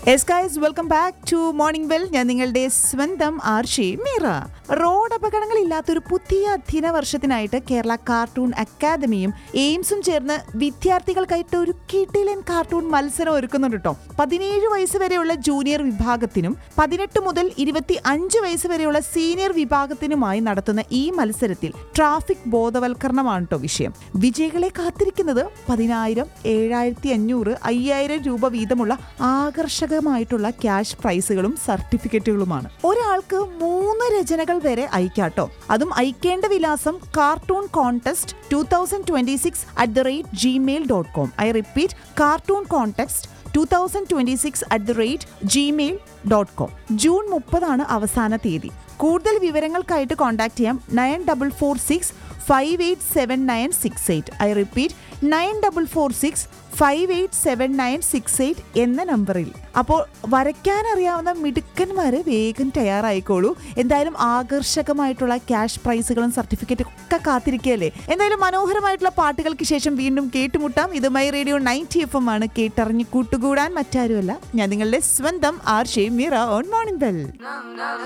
S guys welcome back to morning well ഞാൻ നിങ്ങളുടെ സ്വന്തം ആർഷി മീറ റോഡ് അപകടങ്ങളില്ലാത്തൊരു പുതിയ അധ്യയന വർഷത്തിനായിട്ട് കേരള കാർട്ടൂൺ അക്കാദമിയും എയിംസും ചേർന്ന് വിദ്യാർത്ഥികൾക്കായിട്ട് ഒരു കിടിലൻ കാർട്ടൂൺ മത്സരം ഒരുക്കുന്നുണ്ട് കേട്ടോ പതിനേഴ് വയസ്സ് വരെയുള്ള ജൂനിയർ വിഭാഗത്തിനും പതിനെട്ട് മുതൽ ഇരുപത്തി അഞ്ച് വയസ്സ് വരെയുള്ള സീനിയർ വിഭാഗത്തിനുമായി നടത്തുന്ന ഈ മത്സരത്തിൽ ട്രാഫിക് ബോധവൽക്കരണമാണ് കേട്ടോ വിഷയം വിജയികളെ കാത്തിരിക്കുന്നത് പതിനായിരം ഏഴായിരത്തി അഞ്ഞൂറ് അയ്യായിരം രൂപ വീതമുള്ള ആകർഷകമായിട്ടുള്ള ക്യാഷ് പ്രൈസുകളും സർട്ടിഫിക്കറ്റുകളുമാണ് ഒരാൾക്ക് മൂന്ന് രചനകൾ വരെ അയക്കാട്ടോ അതും അയക്കേണ്ട വിലാസം cartoon contest two thousand twenty six at the rate Gmail dot com I repeat cartoon contest two thousand twenty six at the rate Gmail dot com June മുപ്പതാണ് അവസാന തീയതി കൂടുതൽ വിവരങ്ങൾക്കായിട്ട് കോൺടാക്ട് ചെയ്യാം nine double four six five eight seven nine six eight I repeat nine double four six five eight seven nine six eight എന്ന നമ്പറിൽ അപ്പോൾ വരയ്ക്കാൻ അറിയാവുന്ന മിടുക്കന്മാര് വേഗം തയ്യാറായിക്കോളൂ എന്തായാലും ആകർഷകമായിട്ടുള്ള ക്യാഷ് പ്രൈസുകളും സർട്ടിഫിക്കറ്റും ഒക്കെ കാത്തിരിക്കുകയല്ലേ എന്തായാലും മനോഹരമായിട്ടുള്ള പാട്ടുകൾക്ക് ശേഷം വീണ്ടും കേട്ടുമുട്ടാം ഇത് my radio ninety F M ആണ് കേട്ടറിഞ്ഞ് കൂട്ടുകൂടാൻ മറ്റാരുമല്ല ഞാൻ നിങ്ങളുടെ സ്വന്തം Arshe Meera on morning bell